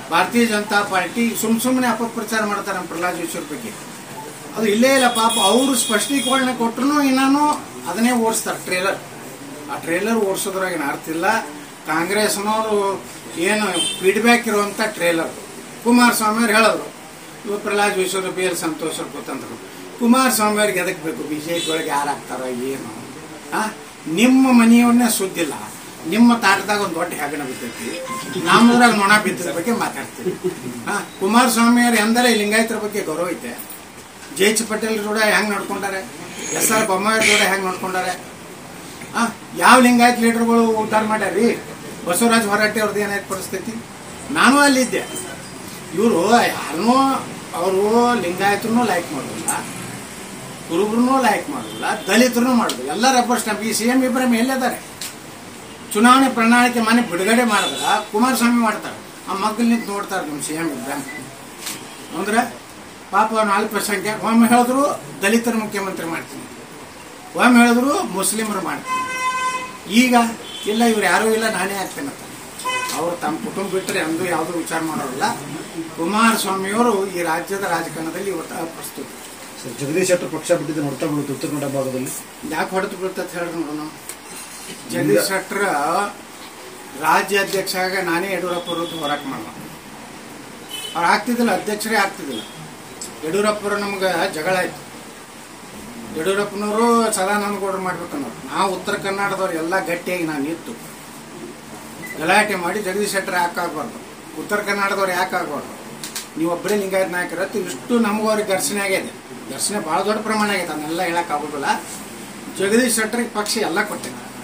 ಭಾರತೀಯ ಜನತಾ ಪಾರ್ಟಿ ಸುಮ್ ಸುಮ್ಮನೆ ಅಪಪ್ರಚಾರ ಮಾಡ್ತಾರೆ ನಮ್ಮ ಪ್ರಹ್ಲಾದ್ ಜೋಶಿ ಬಗ್ಗೆ ಅದು ಇಲ್ಲೇ ಇಲ್ಲ ಪಾಪ ಅವರು ಸ್ಪಷ್ಟೀಕರಣ ಕೊಟ್ಟರು ಇನ್ನೂ ಅದನ್ನೇ ಓಡಿಸ್ತಾರೆ ಟ್ರೇಲರ್ ಆ ಟ್ರೇಲರ್ ಓಡಿಸೋದ್ರಾಗ ಏನು ಅರ್ಥ ಇಲ್ಲ ಕಾಂಗ್ರೆಸ್ನವರು ಏನು ಫೀಡ್ಬ್ಯಾಕ್ ಇರುವಂತ ಟ್ರೇಲರ್ ಕುಮಾರಸ್ವಾಮಿ ಅವ್ರು ಹೇಳಿದ್ರು ಇವ ಪ್ರಹ್ಲಾದ್ ಜೋಶಿ ಅವರು ಬಿ ಎಲ್ ಸಂತೋಷ್ ಅವ್ರು ಕೂತಂದ್ರು ಕುಮಾರಸ್ವಾಮಿ ಅವ್ರಿಗೆ ಎದಕ್ ಬೇಕು ಬಿಜೆಪಿ ಒಳಗೆ ಯಾರು ಆಗ್ತಾರ ಏನು ಆ ನಿಮ್ಮ ಮನೆಯವನ್ನೇ ಸುದ್ದಿಲ್ಲ ನಿಮ್ಮ ತಾಟದಾಗ ಒಂದು ದೊಡ್ಡ ಹೆಗಣ ಬಿದ್ದೈತಿ ನಮ್ಮದ್ರಾಗ ನೊಣ ಬಿದ್ದ ಬಗ್ಗೆ ಮಾತಾಡ್ತೀವಿ ಆ ಕುಮಾರಸ್ವಾಮಿ ಅವ್ರು ಎಂದರೆ ಲಿಂಗಾಯತರ ಬಗ್ಗೆ ಗೌರವ ಐತೆ ಜೆ ಎಚ್ ಪಟೇಲ್ ಕೂಡ ಹೆಂಗ್ ನಡ್ಕೊಂಡಾರೆ ಎಸ್ ಆರ್ ಬೊಮ್ಮಾಯಿ ಕೂಡ ಹೆಂಗ್ ನಡ್ಕೊಂಡಾರೆ ಆ ಯಾವ ಲಿಂಗಾಯತ್ ಲೀಡರ್ಗಳು ಉದ್ಧಾರ ಮಾಡ್ಯಾರಿ ಬಸವರಾಜ ಹೊರಟ್ಟಿ ಅವ್ರದ್ದು ಏನಾಯ್ತು ಪರಿಸ್ಥಿತಿ ನಾನು ಅಲ್ಲಿದ್ದೆ ಇವರು ಯಾರನ್ನೂ ಅವರು ಲಿಂಗಾಯತರನ್ನೂ ಲೈಕ್ ಮಾಡೋದಿಲ್ಲ ಕುರುಬ್ರನ್ನೂ ಲೈಕ್ ಮಾಡೋದಿಲ್ಲ ದಲಿತರನ್ನೂ ಮಾಡೋದಿಲ್ಲ ಎಲ್ಲ ರಬ್ಬರ್ ಸ್ಟಾಂಪ್ ಈ ಸಿ ಎಂ ಇಬ್ರಾಹಿಂ ಎಲ್ಲಿದ್ದಾರೆ ಚುನಾವಣೆ ಪ್ರಣಾಳಿಕೆ ಮನೆ ಬಿಡುಗಡೆ ಮಾಡಿದ್ರ ಕುಮಾರಸ್ವಾಮಿ ಮಾಡ್ತಾರೆ ಆ ಮಗ್ಗಲ್ ನಿಂತು ನೋಡ್ತಾರೆ ನಮ್ಮ ಸಿ ಎಂ ಇಬ್ರಾಹಿಂ ಅಂದ್ರೆ ಪಾಪ ಅವ್ನು ಅಲ್ಪಸಂಖ್ಯಾತ ಒಮ್ಮೆ ಹೇಳಿದ್ರು ದಲಿತರ ಮುಖ್ಯಮಂತ್ರಿ ಮಾಡ್ತೀನಿ ಒಮ್ಮೆ ಹೇಳಿದ್ರು ಮುಸ್ಲಿಮರು ಮಾಡ್ತೀನಿ ಈಗ ಇಲ್ಲ ಇವ್ರು ಯಾರೂ ಇಲ್ಲ ನಾನೇ ಆಗ್ತೇನೆ ಅಂತ ಅವ್ರು ತಮ್ಮ ಕುಟುಂಬ ಬಿಟ್ಟರೆ ಅಂದು ಯಾವುದೂ ವಿಚಾರ ಮಾಡೋಲ್ಲ ಕುಮಾರಸ್ವಾಮಿಯವರು ಈ ರಾಜ್ಯದ ರಾಜಕಾರಣದಲ್ಲಿ ಇವತ್ತು ಅಪ್ರಸ್ತುತ ಸರ್ ಜಗದೀಶ್ ಶೆಟ್ಟರ್ ಪಕ್ಷ ಬಿಟ್ಟಿದ್ದು ನೋಡ್ತಾ ಬೀಳುತ್ತೆ ಉತ್ತರ ಕನ್ನಡ ಭಾಗದಲ್ಲಿ ಯಾಕೆ ಹೊಡೆದು ಬೀಳ್ತದೆ ಹೇಳ್ರಿ ನೋಡೋಣ ಜಗದೀಶ್ ಶೆಟ್ಟರ್ ರಾಜ್ಯ ಅಧ್ಯಕ್ಷ ಆಗ ನಾನೇ ಯಡಿಯೂರಪ್ಪ ವಿರುದ್ಧ ಹೋರಾಟ ಮಾಡೋಣ ಅವ್ರು ಆಗ್ತಿದ್ದಿಲ್ಲ ಅಧ್ಯಕ್ಷರೇ ಆಗ್ತಿದ್ದಿಲ್ಲ ಯಡಿಯೂರಪ್ಪರು ನಮ್ಗೆ ಜಗಳ ಆಯ್ತು ಯಡಿಯೂರಪ್ಪನವರು ಸದಾನಂದ ಗೌಡರು ಮಾಡ್ಬೇಕನ್ನೋರು ನಾವು ಉತ್ತರ ಕನ್ನಡದವ್ರು ಎಲ್ಲ ಗಟ್ಟಿಯಾಗಿ ನಾವು ನಿಂತು ಗಲಾಟೆ ಮಾಡಿ ಜಗದೀಶ್ ಶೆಟ್ಟರ್ ಯಾಕೆ ಆಗ್ಬಾರ್ದು ಉತ್ತರ ಕನ್ನಡದವ್ರು ಯಾಕೆ ಆಗ್ಬಾರ್ದು ನೀವು ಒಬ್ಬರೇ ಲಿಂಗಾಯತ್ ನಾಯಕರತ್ತು ಇಷ್ಟು ನಮಗೂ ಅವ್ರಿಗೆ ಘರ್ಷಣೆ ಆಗಿದೆ ಘರ್ಷಣೆ ಭಾಳ ದೊಡ್ಡ ಪ್ರಮಾಣ ಆಗೈತೆ ಅದನ್ನೆಲ್ಲ ಹೇಳಕ್ ಆಗೋದಿಲ್ಲ ಜಗದೀಶ್ ಶೆಟ್ಟರಿಗೆ ಪಕ್ಷ ಎಲ್ಲ ಕೊಟ್ಟಿದ್ದಾರೆ